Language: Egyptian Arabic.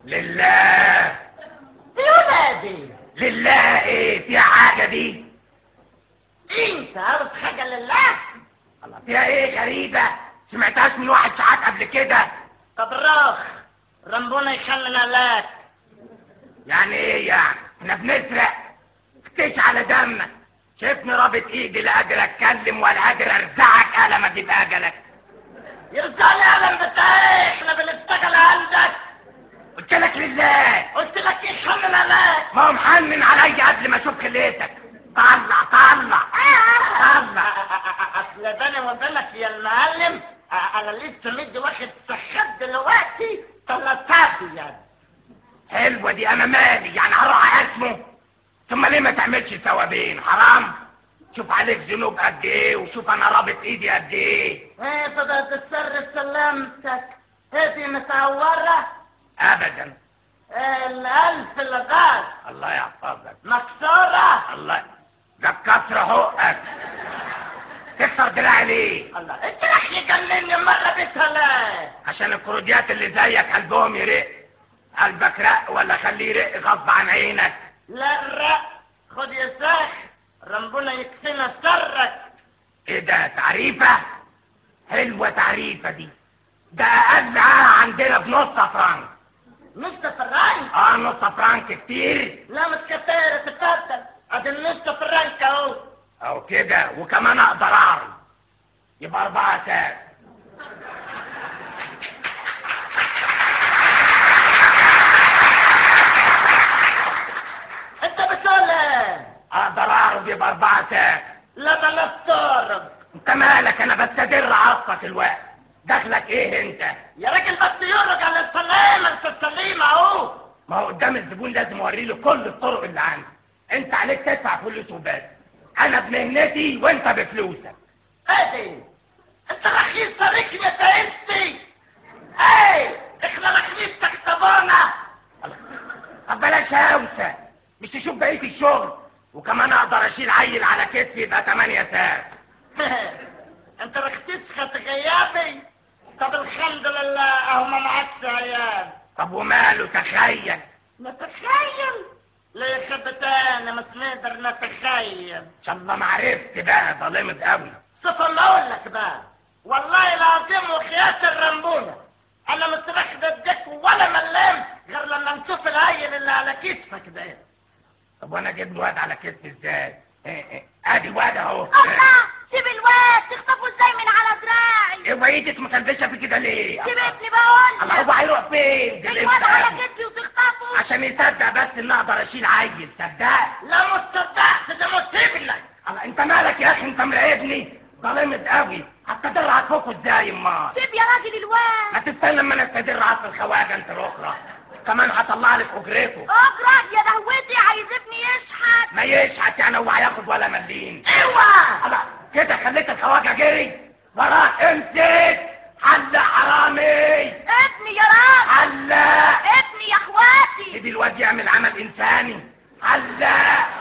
لله دي ولادي لله ايه فيها حاجة دي انت عارف حاجة لله الله فيها ايه غريبة سمعتهاش من واحد ساعات قبل كده طب راخ ربنا يخلينا لك يعني ايه يعني احنا بنسرق اختش على دمك شايفني رابط ايدي لا قادر اتكلم ولا قادر ارزعك قلم اجيب اجلك يرزقني قلم بتاعي احنا بنشتغل عندك قلت لك لله قلت لك يخلينا لك ما هو محنن عليا قبل ما اشوف خليتك طلع طلع طلع اصل بيني وبينك يا المعلم انا لسه مدي واخد سخات دلوقتي طلعتها يعني حلوة دي انا مالي يعني هروح اسمه ثم ليه ما تعملش ثوابين حرام شوف عليك ذنوب قد ايه وشوف انا رابط ايدي قد ايه ايه فضلت السر سلامتك هذه متعورة ابدا إيه الالف الغاز الله يحفظك مكسورة الله ده كسر حقك تكسر دراعي ليه الله انت راح يجنني مرة بثلاث عشان الكروديات اللي زيك قلبهم يرق قلبك رق ولا خليه يرق غصب عن عينك لا الرق خد يا ساخ ربنا يكفينا سرك ايه ده تعريفة حلوة تعريفة دي ده اقل عاهة عندنا بنص فرنك نص فرنك اه نص فرنك كتير لا مش كتير تفضل ادي النص فرنك اهو او كده وكمان اقدر اعرض يبقى اربعة ساعات انت بتقول ايه اقدر اعرض يبقى اربعة ساعات لا بلاش تعرض انت مالك انا بستدر عصفك الوقت دخلك ايه انت يا راجل بس يرجع على السلامة انت السليم اهو ما هو قدام الزبون لازم اوري له كل الطرق اللي عندي انت عليك تدفع فلوس وبس انا بمهنتي وانت بفلوسك ادي انت رخيص طريق يا سيدتي ايه احنا رخيصتك طبانة طب بلاش هوسه مش تشوف بقيه الشغل وكمان اقدر اشيل عيل على كتفي يبقى 8 ساعات انت رخيص خد غيابي طب الحمد لله اهو ما معكش عيال طب وماله تخيل نتخيل ليه خبتان مش نقدر نتخيل ان شاء الله ما عرفت بقى ظلمت قوي شوف ما اقول لك بقى والله العظيم وخيات الرمبونة انا مش راخد اديك ولا ملام غير لما نشوف العيل اللي على كتفك ده طب وانا اجيب الواد على كتفي ازاي إيه إيه. ادي واد اهو الله سيب الواد تخطفه ازاي من على دراعي ايه ويدك مكلبشه في كده ليه سيب ابني بقول الله هو هيروح فين دي الواد على الإنسان. كتفي وتخطفه عشان يصدق بس ان اقدر اشيل عيل صدق لا مستطعت ده مصيب لك الله انت مالك يا اخي انت مراقبني ظلمت قوي هتقدر هتفوقه ازاي امال سيب يا راجل ما الواد تستنى لما انا استدر عصر الخواجه انت الاخرى كمان هطلع لك اجرته اقرا يا دهوتي عايز ابني يشحت ما يشحت يعني هو هياخد ولا مليم اوعى الله كده خليت الخواجه جري وراك امسك حل حرامي ابني يا راجل حل ابني يا اخواتي سيب الواد يعمل عمل انساني حل